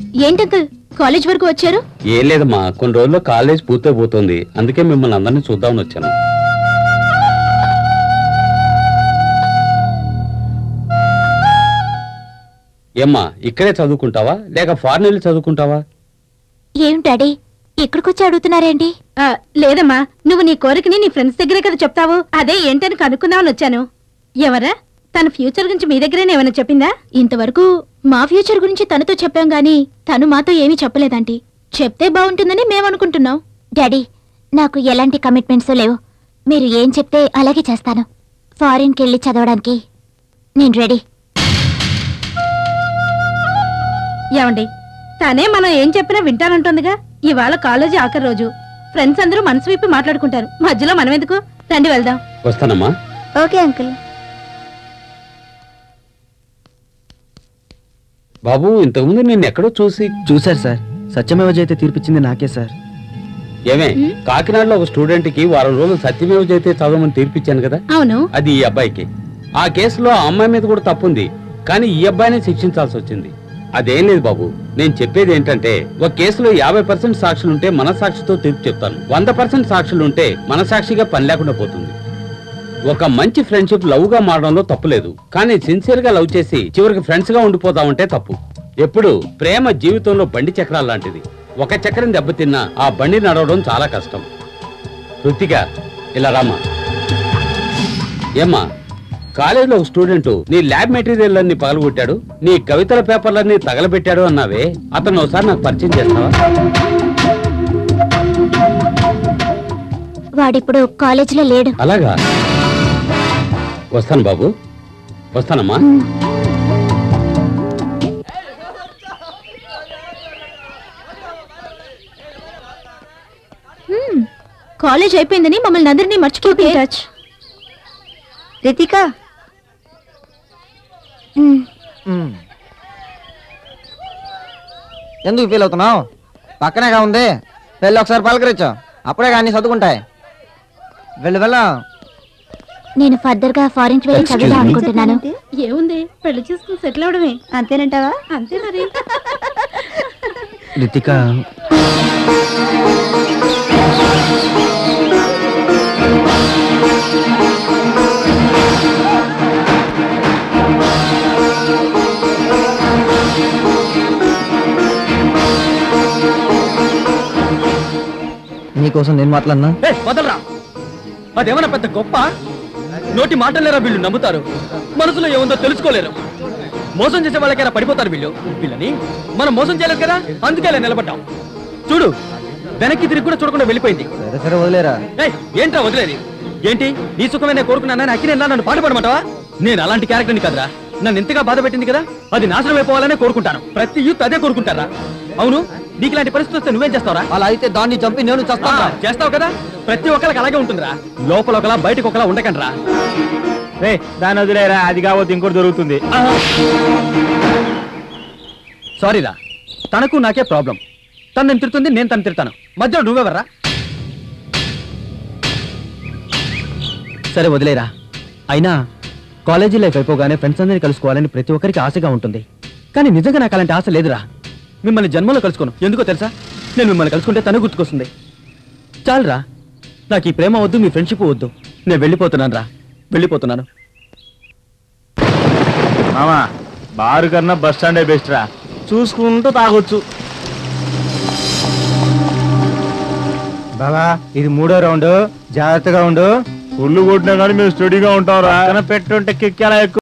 ఏంటంకుల్ college వరకు వచ్చారు ఏం లేదమ్మా కొన్ని రోజుల్లో కాలేజ్ పూర్తయిపోతుంది అందుకే మిమ్మల్ని అందరినీ చూద్దామని వచ్చాను ఏమ్మా ఇక్కడే చదువుకుంటావా లేక ఫారెన్ వెళ్ళి చదువుకుంటావా ఏం డాడీ ఇక్కడికొచ్చి అడుగుతున్నారేంటి ఆ, లేదమ్మా నువ్వు నీ కోరికని నీ ఫ్రెండ్స్ దగ్గరే కదా చెప్తావు అదే ఏంటని కనుక్కుందామని వచ్చాను ఎవరా తన ఫ్యూచర్ గురించి మీ దగ్గరేనే ఏమైనా చెప్పిందా ఇంతవరకు మా ఫ్యూచర్ గురించి తనతో చెప్పాం గాని తను మాతో ఏమీ చెప్పలేదంటీ చెప్తే బాగుంటుందని మేమనుకుంటున్నాం డాడీ నాకు ఎలాంటి కమిట్మెంట్స్ లేవు మీరు ఏం చెప్తే అలాగే చేస్తాను ఫారిన్కి వెళ్ళి చదవడానికి నేను రెడీ ఏమండి తనే మనం ఏం చెప్పినా వింటానంటుందిగా ఇవాళ కాలేజీ ఆఖరి రోజు ఫ్రెండ్స్ అందరూ మనసు విప్పి మాట్లాడుకుంటారు మధ్యలో మనం ఎందుకు రండి వెళ్దాం వస్తానమ్మా ఓకే అంకుల్ బాబు ఇంతకుముందు నిన్ను ఎక్కడో చూసి చూశారు సార్ సత్యమేవ జయతే తీర్పిచ్చింది నాకే సార్ ఏమే కాకినాడలో ఒక స్టూడెంట్ కి వారం రోజులు సత్యమేవ జైతే చదవమని తీర్పిచ్చాను కదా అవును అది ఈ అబ్బాయికి ఆ కేసులో ఆ అమ్మాయి మీద కూడా తప్పుంది కానీ ఈ అబ్బాయిని శిక్షించాల్సి వచ్చింది అదేం లేదు బాబు నేను చెప్పేది ఏంటంటే ఒక కేసులో యాభై పర్సెంట్ సాక్షులుంటే మనసాక్షితో తీర్పు చెప్తాను వంద పర్సెంట్ సాక్షులుంటే మనసాక్షిగా పని లేకుండా పోతుంది ఒక మంచి ఫ్రెండ్షిప్ లవ్ గా మారడంలో తప్పులేదు కానీ సిన్సియర్ గా లవ్ చేసి చివరికి ఫ్రెండ్స్ గా ఉండిపోతామంటే తప్పు ఎప్పుడు ప్రేమ జీవితంలో బండి చక్రాలు లాంటిది ఒక చక్రం దెబ్బతిన్నా ఆ బండి నడవడం చాలా కష్టం రుతిగా ఇలా రామ్మా ఏమ్మా కాలేజీలో ఒక స్టూడెంట్ నీ ల్యాబ్ మెటీరియల్ అన్ని పగలగొట్టాడు నీ కవితల పేపర్లన్నీ తగలబెట్టాడు అన్నావే అతను ఒకసారి నాకు పరిచయం చేస్తావా వాడిప్పుడు కాలేజీలో లేడు అలాగా వస్తాను బాబు వస్తానమ్మా కాలేజ్ అయిపోయిందని మమ్మల్ని అందరినీ మర్చిపోతే రితిక ఎందుకు ఫీల్ అవుతున్నావు పక్కనేగా ఉంది వెళ్ళి ఒకసారి పలకరించు అప్పుడే కానీ చదువుకుంటాయి వెళ్ళు వెళ్ళా నేను ఫర్దర్ గా ఫారిన్ వెళ్ళి Excuse చదువుదాం me? అనుకుంటున్నాను ఏముంది పెళ్లి చేసుకుని సెటిల్ అవడమే అంతేనంటావా అంతే మరి రితిక నీకోసం నేను మాట్లాడినా వదలరా అదేమన్నా పెద్ద గొప్ప నోటి మాటలేరా వీళ్ళు నమ్ముతారు మనసులో ఏముందో తెలుసుకోలేరు మోసం చేసే వాళ్ళకైనా పడిపోతారు వీళ్ళు వీళ్ళని మనం మోసం చేయలేదు కదా అందుకే ఇలా నిలబడ్డాం చూడు వెనక్కి తిరిగి కూడా చూడకుండా వెళ్ళిపోయింది సరే సరే వదిలేరా ఏయ్, ఏంట్రా వదిలేది ఏంటి నీ సుఖమే నేను కోరుకున్నానని అక్కి నేను నన్ను పాట పడమంటావా నేను అలాంటి క్యారెక్టర్ని కదరా నన్ను ఎంతగా బాధ పెట్టింది కదా అది నాశనం అయిపోవాలనే కోరుకుంటాను ప్రతి యూత్ అదే కోరుకుంటారా అవును నీకు ఇలాంటి పరిస్థితి వస్తే నువ్వేం చేస్తావురా అలా అయితే దాన్ని చంపి నేను ఆ, చస్తాను చేస్తావు కదా ప్రతి ఒక్కరికి అలాగే ఉంటుందిరా లోపల ఒకలా బయటకు ఒకలా ఉండకండి రా రే దాని వదిలేరా అది కాకపోతే ఇంకోటి దొరుకుతుంది సారీరా తనకు నాకే ప్రాబ్లం తను నేను తిడుతుంది నేను తను తిడతాను మధ్యలో నువ్వెవర్రా సరే వదిలేరా అయినా కాలేజీ లైఫ్ అయిపోగానే ఫ్రెండ్స్ అందరినీ కలుసుకోవాలని ప్రతి ఒక్కరికి ఆశగా ఉంటుంది కానీ నిజంగా నాకు అలాంటి ఆశ లేదురా మిమ్మల్ని జన్మలో కలుసుకోను ఎందుకో తెలుసా నేను మిమ్మల్ని కలుసుకుంటే తను గుర్తుకొస్తుంది చాలురా నాకు ఈ ప్రేమ వద్దు మీ ఫ్రెండ్షిప్ వద్దు నేను వెళ్ళిపోతున్నాను రా వెళ్ళిపోతున్నాను మామా బారు కన్నా బస్ స్టాండే బెస్ట్ రా చూసుకుంటూ తాగొచ్చు బాబా ఇది మూడో రౌండ్ జాగ్రత్తగా ఉండు ఫుల్ కొట్టినా కానీ మేము స్టడీగా ఉంటాం రా పెట్టుంటే కిక్ ఎలా ఎక్కువ